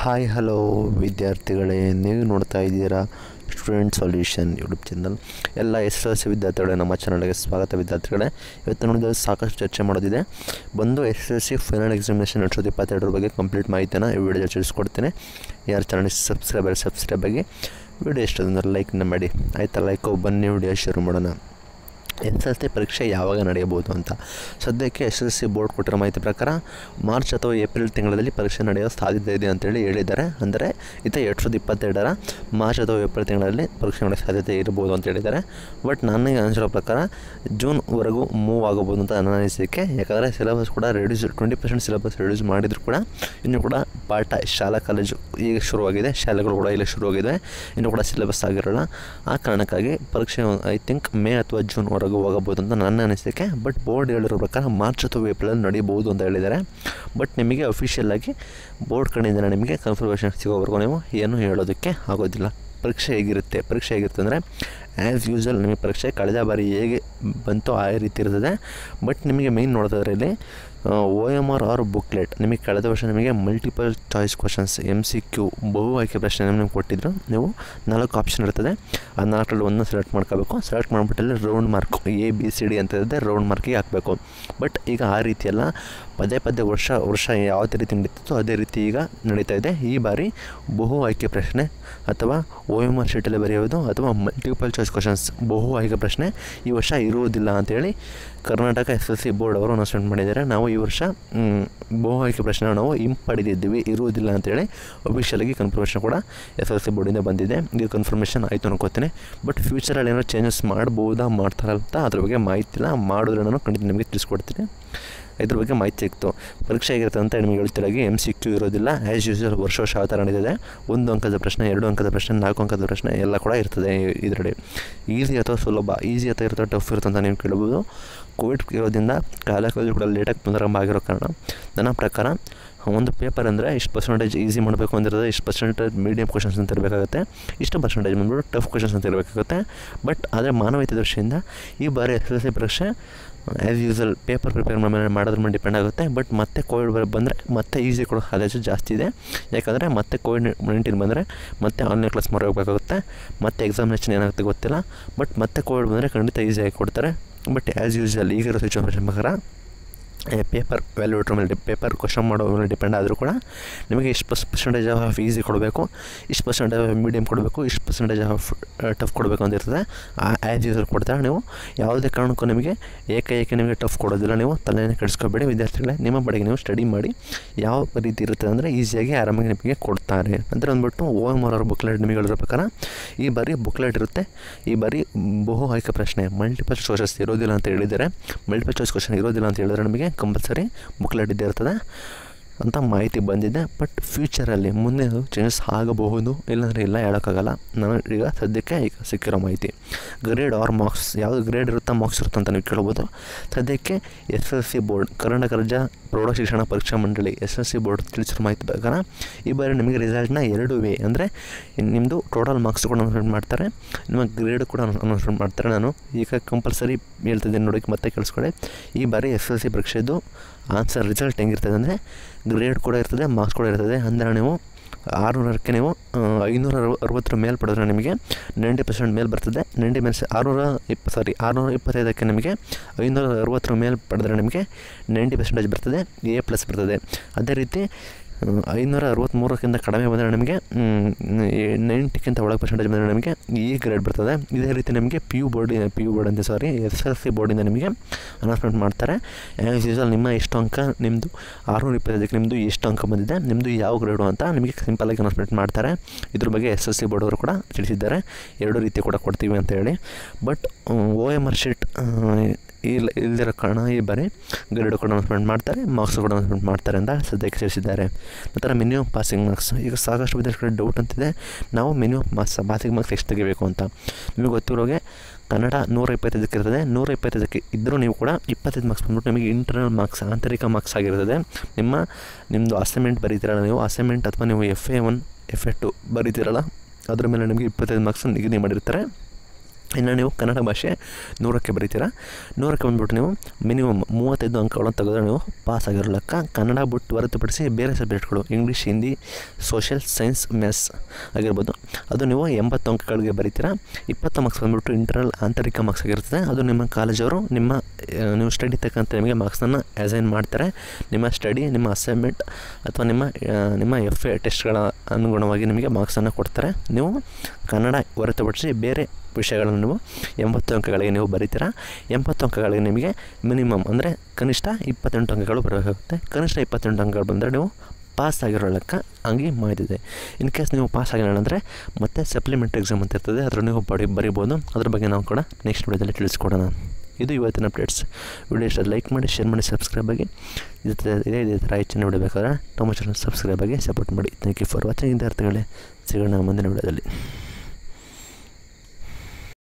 hi hello ವಿದ್ಯಾರ್ಥಿಗಳೇ ನೀವು ನೋಡ್ತಾ ಇದ್ದೀರಾ ಸ್ಟೂಡೆಂಟ್ ಸೊಲ್ಯೂಷನ್ ಯೂಟ್ಯೂಬ್ ಚಾನಲ್ ಎಲ್ಲ ಎಸ್ ಎಲ್ ಸಿ ವಿದ್ಯಾರ್ಥಿಗಳೇ ನಮ್ಮ ಚಾನಲ್ಗೆ ಸ್ವಾಗತ ವಿದ್ಯಾರ್ಥಿಗಳೇ ಇವತ್ತು ನೋಡಿದ್ರೆ ಸಾಕಷ್ಟು ಚರ್ಚೆ ಮಾಡೋದಿದೆ ಬಂದು S L C final examination ಎರಡು ಸಾವಿರದ ಇಪ್ಪತ್ತೆರಡರ ಬಗ್ಗೆ ಕಂಪ್ಲೀಟ್ ಮಾಹಿತಿನ ಈ ವಿಡಿಯೋದಲ್ಲಿ ತಿಳಿಸ್ಕೊಡ್ತೀನಿ ಯಾರು ಚಾನಲ್ ಸಬ್ಸ್ಕ್ರೈಬರ್ ಸಬ್ಸ್ಕ್ರೈಬ್ ಆಗಿ ವಿಡಿಯೋ ಇಷ್ಟ ಅಂದರೆ ಲೈಕ್ನ ಮಾಡಿ ಆಯಿತಾ ಲೈಕು ಬನ್ನಿ ವಿಡಿಯೋ ಶುರು ಮಾಡೋಣ ಎಸ್ ಎಲ್ ಸಿ ಪರೀಕ್ಷೆ ಯಾವಾಗ ನಡೆಯಬಹುದು ಅಂತ ಸದ್ಯಕ್ಕೆ ಎಸ್ ಎಲ್ ಸಿ ಬೋರ್ಡ್ ಕೊಟ್ಟಿರೋ ಮಾಹಿತಿ ಪ್ರಕಾರ ಮಾರ್ಚ್ ಅಥವಾ ಏಪ್ರಿಲ್ ತಿಂಗಳಲ್ಲಿ ಪರೀಕ್ಷೆ ನಡೆಯೋ ಸಾಧ್ಯತೆ ಇದೆ ಅಂತೇಳಿ ಹೇಳಿದ್ದಾರೆ ಅಂದರೆ ಇತ ಎರಡು ಸಾವಿರದ ಇಪ್ಪತ್ತೆರಡರ ಮಾರ್ಚ್ ಅಥವಾ ಏಪ್ರಿಲ್ ತಿಂಗಳಲ್ಲಿ ಪರೀಕ್ಷೆ ನಡೆಯೋ ಸಾಧ್ಯತೆ ಇರ್ಬೋದು ಅಂತ ಹೇಳಿದ್ದಾರೆ ಬಟ್ ನನಗೆ ಅನಿಸಿರೋ ಪ್ರಕಾರ ಜೂನ್ವರೆಗೂ ಮೂವ್ ಆಗಬಹುದು ಅಂತ ನನ್ನ ಅನಿಸಿಕೆ ಯಾಕಂದರೆ ಸಿಲೆಬಸ್ ಕೂಡ reduce twenty percent syllabus reduce ಮಾಡಿದ್ರು ಕೂಡ ಇನ್ನೂ ಕೂಡ ಪಾಠ ಶಾಲಾ ಕಾಲೇಜು ಈಗ ಶುರುವಾಗಿದೆ ಶಾಲೆಗಳು ಕೂಡ ಇಲ್ಲಿ ಶುರುವಾಗಿದೆ ಇನ್ನೂ ಕೂಡ ಸಿಲೆಬಸ್ ಆಗಿರೋಲ್ಲ ಆ ಕಾರಣಕ್ಕಾಗಿ ಪರೀಕ್ಷೆ ಐ ಥಿಂಕ್ ಮೇ ಅಥವಾ ಜೂನ್ವರೆಗೂ ಹೋಗಬಹುದು ಅಂತ ನನ್ನ ಅನಿಸಿಕೆ ಬಟ್ ಬೋರ್ಡ್ ಹೇಳಿರೋ ಪ್ರಕಾರ ಮಾರ್ಚ್ ಅಥವಾ ಏಪ್ರಿಲಲ್ಲಿ ನಡೆಯಬಹುದು ಅಂತ ಹೇಳಿದ್ದಾರೆ ಬಟ್ ನಿಮಗೆ ಅಫಿಷಿಯಲ್ ಆಗಿ ಬೋರ್ಡ್ ಕಡೆಯಿಂದ ನಿಮಗೆ ಕನ್ಫರ್ಮೇಷನ್ ಸಿಗೋವರೆಗೂ ನೀವು ಏನೂ ಹೇಳೋದಕ್ಕೆ ಆಗೋದಿಲ್ಲ ಪರೀಕ್ಷೆ ಹೇಗಿರುತ್ತೆ ಪರೀಕ್ಷೆ ಹೇಗಿರುತ್ತೆ ಅಂದರೆ ಆ್ಯಸ್ ಯೂಸ್ವಲ್ ನಿಮಗೆ ಪರೀಕ್ಷೆ ಕಳೆದ ಬಾರಿ ಹೇಗೆ ಬಂತು ಆ ರೀತಿ ಇರ್ತದೆ ಬಟ್ ನಿಮಗೆ ಮೇಯ್ನ್ ನೋಡೋದಾದ್ರೆ ಇಲ್ಲಿ O M R R booklet ನಿಮಗೆ ಕಳೆದ ವರ್ಷ ನಿಮಗೆ multiple choice questions M C Q ಬಹು ಆಯ್ಕೆ ಪ್ರಶ್ನೆ ನಿಮಗೆ ಕೊಟ್ಟಿದ್ರು ನೀವು ನಾಲ್ಕು ಆಪ್ಷನ್ ಇರ್ತದೆ ಆ ನಾಲ್ಕರಲ್ಲಿ ಒಂದನ್ನು ಸೆಲೆಕ್ಟ್ ಮಾಡ್ಕೋಬೇಕು ಸೆಲೆಕ್ಟ್ ಮಾಡಿಬಿಟ್ಟಲ್ಲಿ round mark A B C D ಅಂತ ಇರುತ್ತೆ ರೌಂಡ್ ಮಾರ್ಕಿಗೆ ಹಾಕಬೇಕು ಬಟ್ ಈಗ ಆ ರೀತಿಯೆಲ್ಲ ಪದೇ ಪದೇ ವರ್ಷ ವರ್ಷ ಯಾವುದೇ ರೀತಿ ನಡೀತಿತ್ತು ಅದೇ ರೀತಿ ಈಗ ನಡೀತಾ ಇದೆ ಈ ಬಾರಿ ಬಹು ಆಯ್ಕೆ ಪ್ರಶ್ನೆ ಅಥವಾ ಓ ಎಮ್ ಆರ್ ಶೀಟಲ್ಲಿ ಬರೆಯೋದು ಅಥವಾ ಮಲ್ಟಿಪಲ್ ಚಾಯ್ಸ್ ಕ್ವಶನ್ಸ್ ಬಹು ಆಯ್ಕೆ ಪ್ರಶ್ನೆ ಈ ವರ್ಷ ಇರುವುದಿಲ್ಲ ಅಂತೇಳಿ Karnataka S L C board ಅವರು ಅನೌನ್ಸ್ಮೆಂಟ್ ಮಾಡಿದ್ದಾರೆ ನಾವು ಈ ವರ್ಷ ಮ್, ಬಹು ಆಯ್ಕೆ ಪ್ರಶ್ನೆ ನಾವು ಹಿಂಪಡೆದಿದ್ದೀವಿ ಇರುವುದಿಲ್ಲ ಅಂತೇಳಿ ಅಫಿಷಿಯಲಾಗಿ ಕನ್ಫರ್ಮೇಷನ್ ಕೂಡ ಎಸ್ ಎಲ್ ಸಿ ಬೋರ್ಡಿಂದ ಬಂದಿದೆ ಈಗ ಕನ್ಫರ್ಮೇಷನ್ ಆಯಿತು ಅನ್ಕೋತೀನಿ ಬಟ್ ಫ್ಯೂಚರಲ್ಲಿ ಏನಾದ್ರು ಚೇಂಜಸ್ ಮಾಡ್ಬೋದಾ ಮಾಡ್ತಾರಲ್ಲ ಅಂತ ಅದ್ರ ಬಗ್ಗೆ ಮಾಹಿತಿ ಇಲ್ಲ ಮಾಡಿದ್ರೆ ನಾನು ಖಂಡಿತ ನಿಮಗೆ ತಿಳಿಸ್ಕೊಡ್ತೀನಿ ಇದ್ರ ಬಗ್ಗೆ ಮಾಹಿತಿ ಸಿಕ್ತು ಪರೀಕ್ಷೆ ಹೇಗಿರುತ್ತೆ ಅಂತ ನಿಮಗೆ ಹೇಳ್ತಿರಾಗಿ ಎಮ್ ಸಿ ಕ್ಯೂ ಇರೋದಿಲ್ಲ ಆ್ಯಸ್ ಯೂಸ್ವಲ್ ವರ್ಷ ವರ್ಷ ಯಾವ ಥರ ನಡೀತಿದೆ ಒಂದು ಅಂಕದ ಪ್ರಶ್ನೆ ಎರಡು ಅಂಕದ ಪ್ರಶ್ನೆ ನಾಲ್ಕು ಅಂಕದ ಪ್ರಶ್ನೆ ಎಲ್ಲ ಕೂಡ ಇರ್ತದೆ ಇದರಲ್ಲಿ ಈಸಿ ಅಥವಾ ಸುಲಭ ಈಸಿ ಅಥವಾ ಇರುತ್ತೆ ಟಫ್ ಇರುತ್ತೆ ಅಂತ ನೀವು ಕೇಳ್ಬೋದು ಕೋವಿಡ್ ಇರೋದ್ರಿಂದ ಕಾಲ ಕಾಲೇಜು ಕೂಡ ಲೇಟಾಗಿ ಪುನರಾರಂಭ ಆಗಿರೋ ಕಾರಣ ನನ್ನ ಪ್ರಕಾರ ಒಂದು ಪೇಪರ್ ಅಂದರೆ ಇಷ್ಟು ಪರ್ಸೆಂಟೇಜ್ ಈಸಿ ಮಾಡಬೇಕು ಅಂದಿರೋದು ಇಷ್ಟು ಪರ್ಸೆಂಟೇಜ್ ಮೀಡಿಯಮ್ ಕ್ವಶನ್ಸ್ ಅಂತ ಇರಬೇಕಾಗುತ್ತೆ ಇಷ್ಟು ಪರ್ಸೆಂಟೇಜ್ ಬಂದ್ಬಿಟ್ಟು ಟಫ್ ಕ್ವಶನ್ಸ್ ಅಂತ ಇರಬೇಕಾಗುತ್ತೆ ಬಟ್ ಆದರೆ ಮಾನವೀಯತೆ ದೃಷ್ಟಿಯಿಂದ ಈ ಬಾರಿ ಎಸ್ ಎಲ್ ಸಿ ಪರೀಕ್ಷೆ ಆ್ಯಸ್ ಯೂಸಲ್ ಪೇಪರ್ ಪ್ರಿಪೇರ್ ಮೇಲೆ ಮಾಡೋದ್ರ ಮೇಲೆ ಡಿಪೆಂಡ್ ಆಗುತ್ತೆ ಬಟ್ ಮತ್ತೆ ಕೋವಿಡ್ ಬರ ಬಂದರೆ ಮತ್ತೆ ಈಸಿ ಕೊಡೋ ಕಾಲೇಜು ಜಾಸ್ತಿ ಇದೆ ಯಾಕಂದರೆ ಮತ್ತೆ ಕೋವಿಡ್ ನೈನ್ಟೀನ್ ಬಂದರೆ ಮತ್ತೆ ಆನ್ಲೈನ್ ಕ್ಲಾಸ್ ಮಾಡಿ ಹೋಗಬೇಕಾಗುತ್ತೆ ಮತ್ತೆ ಎಕ್ಸಾಮಿನೇಷನ್ ಏನಾಗುತ್ತೆ ಗೊತ್ತಿಲ್ಲ ಬಟ್ ಮತ್ತೆ ಕೋವಿಡ್ ಬಂದರೆ ಖಂಡಿತ ಈಸಿಯಾಗಿ ಕೊಡ್ತಾರೆ ಬಟ್ ಆ್ಯಸ್ ಯೂಸ್ವಲ್ ಈಗಿರೋ ಸಿಚುವೇಷನ್ ಪ್ರಕಾರ ಪೇಪರ್ ವ್ಯಾಲ್ಯೂಟ್ರ್ ಮೇಲೆ ಪೇಪರ್ ಕ್ವಶನ್ ಮಾಡೋ ಮೇಲೆ ಡಿಪೆಂಡ್ ಆದರೂ ಕೂಡ ನಿಮಗೆ ಇಷ್ಟು ಪರ್ಸ್ ಪರ್ಸೆಂಟೇಜ್ ಆಫ್ ಈಸಿ ಕೊಡಬೇಕು ಇಷ್ಟು ಪರ್ಸೆಂಟೇಜ್ ಆಫ್ ಮೀಡಿಯಮ್ ಕೊಡಬೇಕು ಇಷ್ಟು ಪರ್ಸೆಂಟೇಜ್ ಆಫ್ ಟಫ್ ಕೊಡಬೇಕು ಅಂತ ಇರ್ತದೆ ಆ ಆ್ಯಸ್ ಯೂಸಲ್ ಕೊಡ್ತಾರೆ ನೀವು ಯಾವುದೇ ಕಾರಣಕ್ಕೂ ನಿಮಗೆ ಏಕೈಕ ನಿಮಗೆ ಟಫ್ ಕೊಡೋದಿಲ್ಲ ನೀವು ತಲೆನೇ ಕೆಡಿಸ್ಕೋಬೇಡಿ ವಿದ್ಯಾರ್ಥಿಗಳೇ ನಿಮ್ಮ ಬಡಿಗೆ ನೀವು ಸ್ಟಡಿ ಮಾಡಿ ಯಾವ ರೀತಿ ಇರುತ್ತೆ ಅಂದರೆ ಈಸಿಯಾಗಿ ಆರಾಮಾಗಿ ನಿಮಗೆ ಕೊಡ್ತಾರೆ ಅಂದರೆ ಅಂದ್ಬಿಟ್ಟು ಓ ಎಮ್ ಆರ್ ಬುಕ್ಲೆಟ್ ನಿಮಗೆ ಹೇಳಿರೋ ಪ್ರಕಾರ ಈ ಬಾರಿ ಬುಕ್ಲೆಟ್ ಇರುತ್ತೆ ಈ ಬಾರಿ ಬಹು ಆಯ್ಕೆ ಪ್ರಶ್ನೆ ಮಲ್ಟಿಪಲ್ ಚಾಯ್ಸಸ್ ಇರೋದಿಲ್ಲ ಅಂತ ಹೇಳಿದ್ದಾರೆ ಮಲ್ಟಿಪಲ್ ಚಾಯ್ಸ್ ಕ್ವಶನ್ ಇರೋದಿಲ್ಲ ಅಂತ ಹೇಳಿದ್ರೆ ನಮಗೆ ಕಂಪಲ್ಸರಿ ಬುಕ್ಲೆಟ್ ಇದ್ದೇ ಇರ್ತದೆ ಅಂತ ಮಾಹಿತಿ ಬಂದಿದೆ ಬಟ್ ಫ್ಯೂಚರಲ್ಲಿ ಮುಂದೆ ಅದು ಚೇಂಜಸ್ ಆಗಬಹುದು ಇಲ್ಲಾಂದರೆ ಇಲ್ಲ ಹೇಳೋಕ್ಕಾಗಲ್ಲ ನಾನು ಈಗ ಸದ್ಯಕ್ಕೆ ಈಗ ಸಿಕ್ಕಿರೋ ಮಾಹಿತಿ ಗ್ರೇಡ್ ಆರ್ ಮಾರ್ಕ್ಸ್ ಯಾವುದು ಗ್ರೇಡ್ ಇರುತ್ತಾ ಮಾರ್ಕ್ಸ್ ಇರುತ್ತಾ ಅಂತ ನೀವು ಕೇಳ್ಬೋದು ಸದ್ಯಕ್ಕೆ S L C board Karnataka ರಾಜ್ಯ ಪ್ರೌಢ ಶಿಕ್ಷಣ ಪರೀಕ್ಷಾ ಮಂಡಳಿ ಎಸ್ ಎಲ್ ಸಿ ಬೋರ್ಡ್ ತಿಳಿಸಿರೋ ಮಾಹಿತಿ ಪ್ರಕಾರ ಈ ಬಾರಿ ನಿಮಗೆ ರಿಸಲ್ಟ್ನ ಎರಡು ವೇ ಅಂದರೆ ನಿಮ್ಮದು ಟೋಟಲ್ ಮಾರ್ಕ್ಸ್ ಕೂಡ ಅನೌನ್ಸ್ಮೆಂಟ್ ಮಾಡ್ತಾರೆ ನಿಮ್ಮ ಗ್ರೇಡ್ ಕೂಡ ಅನೌನ್ಸ್ಮೆಂಟ್ ಮಾಡ್ತಾರೆ ನಾನು ಈಗ ಕಂಪಲ್ಸರಿ ಹೇಳ್ತಿದ್ದೀನಿ ನೋಡೋಕ್ಕೆ ಮತ್ತೆ ಕೇಳಿಸ್ಕೊಳ್ಳಿ ಈ ಬಾರಿ ಎಸ್ ಎಲ್ ಸಿ ಪರೀಕ್ಷೆದು ಆನ್ಸರ್ ರಿಸಲ್ಟ್ ಹೆಂಗಿರ್ತದೆ ಅಂದರೆ ಗ್ರೇಡ್ ಕೂಡ ಇರ್ತದೆ ಮಾರ್ಕ್ಸ್ ಕೂಡ ಇರ್ತದೆ ಅಂದರೆ ನೀವು ಆರುನೂರಕ್ಕೆ ನೀವು ಐನೂರ ಅರವ ಅರವತ್ತರ ಮೇಲೆ ಪಡೆದ್ರೆ ನಿಮಗೆ ನೈಂಟಿ ಪರ್ಸೆಂಟ್ ಮೇಲೆ ಬರ್ತದೆ ನೈಂಟಿ ಮೇಲೆ ಆರುನೂರ ಇಪ್ಪ ಸಾರಿ ಆರುನೂರ ಇಪ್ಪತ್ತೈದಕ್ಕೆ ನಿಮಗೆ ಐನೂರ ಅರವತ್ತರ ಮೇಲೆ ಪಡೆದ್ರೆ ನಿಮಗೆ ನೈಂಟಿ ಪರ್ಸೆಂಟೇಜ್ ಬರ್ತದೆ ಎ ಪ್ಲಸ್ ಬರ್ತದೆ ಅದೇ ರೀತಿ ಐನೂರ ಅರವತ್ತ್ಮೂರಕ್ಕಿಂತ ಕಡಿಮೆ ಬಂದರೆ ನಮಗೆ ನೈಂಟಿಕ್ಕಿಂತ ಒಳಗೆ ಪರ್ಸೆಂಟೇಜ್ ಬಂದರೆ ನಮಗೆ ಈ ಗ್ರೇಡ್ ಬರ್ತದೆ ಇದೇ ರೀತಿ ನಮಗೆ P U board P U board ಅಂತ ಸಾರಿ ಎಸ್ ಎಲ್ ಸಿ ಬೋರ್ಡಿಂದ ನಿಮಗೆ ಅನೌನ್ಸ್ಮೆಂಟ್ ಮಾಡ್ತಾರೆ ಆ್ಯಸ್ ಯೂಸಲ್ ನಿಮ್ಮ ಎಷ್ಟು ಅಂಕ ನಿಮ್ಮದು ಆರುನೂರ ಇಪ್ಪತ್ತೈದಕ್ಕೆ ನಿಮ್ಮದು ಎಷ್ಟು ಅಂಕ ಬಂದಿದೆ ನಿಮ್ಮದು ಯಾವ ಗ್ರೇಡು ಅಂತ ನಿಮಗೆ ಸಿಂಪಲಾಗಿ ಅನೌನ್ಸ್ಮೆಂಟ್ ಮಾಡ್ತಾರೆ ಇದ್ರ ಬಗ್ಗೆ ಎಸ್ ಎಲ್ ಸಿ ಬೋರ್ಡ್ ಅವರು ಕೂಡ ತಿಳಿಸಿದ್ದಾರೆ ಎರಡು ರೀತಿ ಕೂಡ ಕೊಡ್ತೀವಿ ಅಂತ ಹೇಳಿ but O M R sheet ಇಲ್ಲ ಇಲ್ದಿರೋ ಕಾರಣ ಈ ಬಾರಿ ಗ್ರೇಡ್ ಕೂಡ ಅನೌನ್ಸ್ಮೆಂಟ್ ಮಾಡ್ತಾರೆ ಮಾರ್ಕ್ಸ್ ಕೂಡ ಅನೌನ್ಸ್ಮೆಂಟ್ ಮಾಡ್ತಾರೆ ಅಂತ ಸದ್ಯಕ್ಕೆ ತಿಳಿಸಿದ್ದಾರೆ ನಂತರ ಮಿನಿಮಮ್ ಪಾಸಿಂಗ್ ಮಾರ್ಕ್ಸ್ ಈಗ ಸಾಕಷ್ಟು ವಿದ್ಯಾರ್ಥಿಗಳಿಗೆ ಡೌಟ್ ಅಂತಿದೆ ನಾವು ಮಿನಿಮಮ್ ಮಾರ್ಕ್ಸ್ ಪಾಸಿಂಗ್ ಮಾರ್ಕ್ಸ್ ಎಷ್ಟು ತೆಗಿಬೇಕು ಅಂತ ನಿಮಗೆ ಗೊತ್ತಿರೋಗೆ ಕನ್ನಡ ನೂರ ಇಪ್ಪತ್ತೈದಕ್ಕೆ ಇರ್ತದೆ ನೂರ ಇಪ್ಪತ್ತೈದಕ್ಕೆ ಇದ್ದರೂ ನೀವು ಕೂಡ ಇಪ್ಪತ್ತೈದು ಮಾರ್ಕ್ಸ್ ಬಂದ್ಬಿಟ್ಟು ನಿಮಗೆ ಇಂಟರ್ನಲ್ ಮಾರ್ಕ್ಸ್ ಆಂತರಿಕ ಮಾರ್ಕ್ಸ್ ಆಗಿರ್ತದೆ ನಿಮ್ಮ ನಿಮ್ಮದು ಅಸೈನ್ಮೆಂಟ್ ಬರೀತೀರಲ್ಲ ನೀವು ಅಸೈನ್ಮೆಂಟ್ ಅಥವಾ ನೀವು F A one F A two ಬರೀತೀರಲ್ಲ ಅದ್ರ ಮೇಲೆ ನಿಮಗೆ ಇಪ್ಪತ್ತೈದು ಮಾರ್ಕ್ಸ್ ನಿಗದಿ ಮಾಡಿರ್ತಾರೆ ಇನ್ನು ನೀವು ಕನ್ನಡ ಭಾಷೆ ನೂರಕ್ಕೆ ಬರೀತೀರಾ ನೂರಕ್ಕೆ ಬಂದ್ಬಿಟ್ಟು ನೀವು ಮಿನಿಮಮ್ ಮೂವತ್ತೈದು ಅಂಕಗಳನ್ನು ತೆಗೆದ್ರೆ ನೀವು ಪಾಸ್ ಆಗಿರೋ ಲೆಕ್ಕ ಕನ್ನಡ ಬಿಟ್ಟು ಹೊರತುಪಡಿಸಿ ಬೇರೆ ಸಬ್ಜೆಕ್ಟ್ಗಳು English Hindi social science maths ಆಗಿರ್ಬೋದು ಅದು ನೀವು ಎಂಬತ್ತು ಅಂಕಗಳಿಗೆ ಬರೀತೀರಾ ಇಪ್ಪತ್ತು ಮಾರ್ಕ್ಸ್ ಬಂದ್ಬಿಟ್ಟು ಇಂಟರ್ನಲ್ ಆಂತರಿಕ ಮಾರ್ಕ್ಸ್ ಆಗಿರ್ತದೆ ಅದು ನಿಮ್ಮ ಕಾಲೇಜವರು ನಿಮ್ಮ ಆ, ನೀವು ಸ್ಟಡಿ ತಕ್ಕಂಥ ನಿಮಗೆ ಮಾರ್ಕ್ಸನ್ನು ಅಸೈನ್ ಮಾಡ್ತಾರೆ ನಿಮ್ಮ ಸ್ಟಡಿ ನಿಮ್ಮ ಅಸೈನ್ಮೆಂಟ್ ಅಥವಾ ನಿಮ್ಮ ಆ, ನಿಮ್ಮ ಎಫ್ ಎ ಟೆಸ್ಟ್ಗಳ ಅನುಗುಣವಾಗಿ ನಿಮಗೆ ಮಾರ್ಕ್ಸನ್ನು ಕೊಡ್ತಾರೆ ನೀವು ಕನ್ನಡ ಹೊರತುಪಡಿಸಿ ಬೇರೆ ವಿಷಯಗಳನ್ನು ನೀವು ಎಂಬತ್ತು ಅಂಕಗಳಿಗೆ ನೀವು ಬರೀತೀರಾ ಎಂಬತ್ತು ಅಂಕಗಳಿಗೆ ನಿಮಗೆ ಮಿನಿಮಮ್ ಅಂದರೆ ಕನಿಷ್ಠ ಇಪ್ಪತ್ತೆಂಟು ಅಂಕಗಳು ಬರಬೇಕಾಗುತ್ತೆ ಕನಿಷ್ಠ ಇಪ್ಪತ್ತೆಂಟು ಅಂಕಗಳು ಬಂದರೆ ನೀವು ಪಾಸ್ ಆಗಿರೋ ಲೆಕ್ಕ ಹಂಗೆ ಮಾಹಿತಿದೆ ಇನ್ ಕೇಸ್ ನೀವು ಪಾಸ್ ಆಗಿಲ್ಲ ಅಂದರೆ ಮತ್ತೆ ಸಪ್ಲಿಮೆಂಟ್ ಎಕ್ಸಾಮ್ ಅಂತ ಇರ್ತದೆ ಅದರ ನೀವು ಬಡಿ ಬರಿಬೋದು ಅದ್ರ ಬಗ್ಗೆ ನಾವು ಕೂಡ ನೆಕ್ಸ್ಟ್ ವಿಡಿಯೋದಲ್ಲಿ ತಿಳಿಸ್ಕೊಡೋಣ ಇದು ಇವತ್ತಿನ ಅಪ್ಡೇಟ್ಸ್ ವಿಡಿಯೋ ಇಷ್ಟ ಲೈಕ್ ಮಾಡಿ ಶೇರ್ ಮಾಡಿ ಸಬ್ಸ್ಕ್ರೈಬ್ ಆಗಿ ಇದೇ ಇದೇ ಇದೇ ಥರ ಹೆಚ್ಚಿನ ವಿಡಿಯೋ ಬೇಕಾದ್ರೆ ನಮ್ಮ ಚಾನಲ್ ಸಬ್ಸ್ಕ್ರೈಬ್ ಆಗಿ ಸಪೋರ್ಟ್ ಮಾಡಿ ಥ್ಯಾಂಕ್ ಯು ಫಾರ್ ವಾಚಿಂಗ್ ವಿದ್ಯಾರ್ಥಿಗಳೇ ಸಿಗೋಣ ಮುಂದಿನ ವಿಡಿಯೋದಲ್ಲಿ